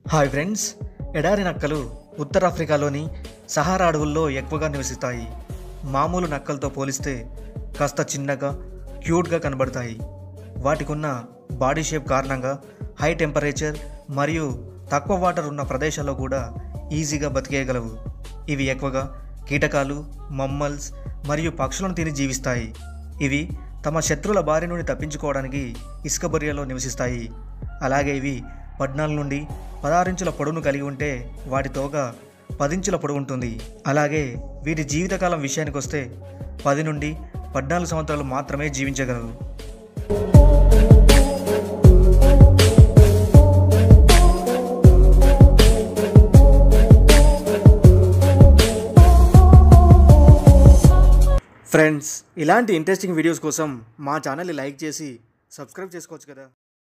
hi friends ఎడారి నక్కలు ఉత్తరాఫ్రికాలోని Sahara అడవుల్లో ఎక్కువగా నివసిస్తాయి మామూలు నక్కలతో పోలిస్తే కాస్త చిన్నగా క్యూట్గా కనబడతాయి వాటికున్న బాడీ షేప్ కారణంగా హై టెంపరేచర్ మరియు తక్కువ వాటర్ ఉన్న ప్రదేశాల్లో కూడా ఈజీగా బతికేయగలవు ఇవి ఎక్కువగా కీటకాలు మమ్మల్స్ మరియు పక్షులను తిని జీవిస్తాయి ఇవి తమ శత్రువుల బారి నుండి తప్పించుకోవడానికి ఇసుక బొరియలో నివసిస్తాయి అలాగే ఇవి పద్నాలుగు నుండి పదహారించుల పొడవును కలిగి ఉంటే వాటి తోక పదించుల పొడవు ఉంటుంది అలాగే వీటి జీవితకాలం విషయానికి వస్తే పది నుండి పద్నాలుగు సంవత్సరాలు మాత్రమే జీవించగలవు ఫ్రెండ్స్ ఇలాంటి ఇంట్రెస్టింగ్ వీడియోస్ కోసం మా ఛానల్ని లైక్ చేసి సబ్స్క్రైబ్ చేసుకోవచ్చు కదా